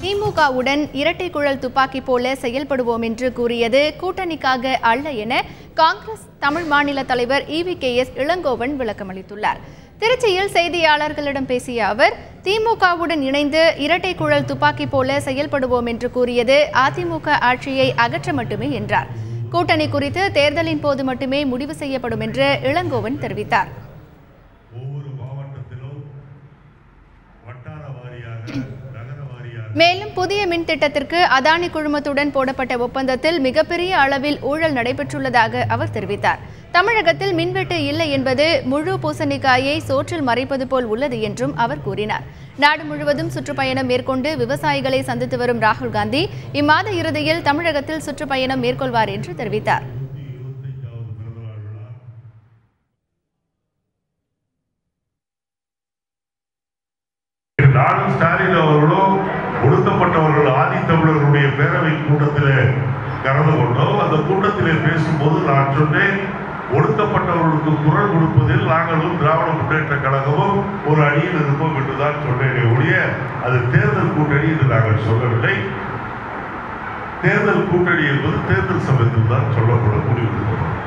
திமுகவுடன் இரட்டை குழல் துப்பாக்கி போல செயல்படுவோம் என்று கூறியது கூட்டணிக்காக அல்ல என காங்கிரஸ் தமிழ் மாநில தலைவர் இவி கே எஸ் இளங்கோவன் விளக்கமளித்துள்ளார் திருச்சியில் செய்தியாளர்களிடம் பேசிய அவர் திமுகவுடன் இணைந்து இரட்டை குழல் துப்பாக்கி போல செயல்படுவோம் என்று கூறியது அதிமுக ஆட்சியை அகற்ற மட்டுமே என்றார் கூட்டணி குறித்து தேர்தலின் போது மட்டுமே முடிவு செய்யப்படும் என்று இளங்கோவன் தெரிவித்தார் ஒவ்வொரு மாவட்டத்திலும் வட்டார வாரியாக நகர வாரியாக மேலும் புதிய மின் திட்டத்திற்கு அதானி குழுமத்துடன் போடப்பட்ட ஒப்பந்தத்தில் மிகப்பெரிய அளவில் ஊழல் நடைபெற்றுள்ளதாக அவர் தெரிவித்தார் தமிழகத்தில் மின்வெட்டு இல்லை என்பது முழு பூசணிக்காயை சோற்றில் மறைப்பது போல் உள்ளது என்றும் அவர் கூறினார் நாடு முழுவதும் சுற்றுப்பயணம் மேற்கொண்டு விவசாயிகளை சந்தித்து வரும் ராகுல் காந்தி இம்மாத இறுதியில் தமிழகத்தில் சுற்றுப்பயணம் மேற்கொள்வார் என்று தெரிவித்தார் நூற்றி இருபத்தைந்தாவது பிறந்தநாள் விழா நானும் ஸ்டாலின் அவர்களும் ஒடுக்கப்பட்டவர்கள் ஆதித்தமிழர்களுடைய பேரவை கூட்டத்திலே கலந்து கொண்டோம் அந்த கூட்டத்திலே பேசும்போது நான் சொன்னேன் ஒடுக்கப்பட்டவர்களுக்கு குரல் கொடுப்பதில் நாங்களும் திராவிட முன்னேற்ற கழகமும் ஒரு அணியில் இருப்போம் என்றுதான் சொன்னேனே ஒழிய அது தேர்தல் கூட்டணி என்று நாங்கள் சொல்லவில்லை தேர்தல் கூட்டணி என்பது தேர்தல் சமயத்தில் தான் சொல்லப்பட முடிவு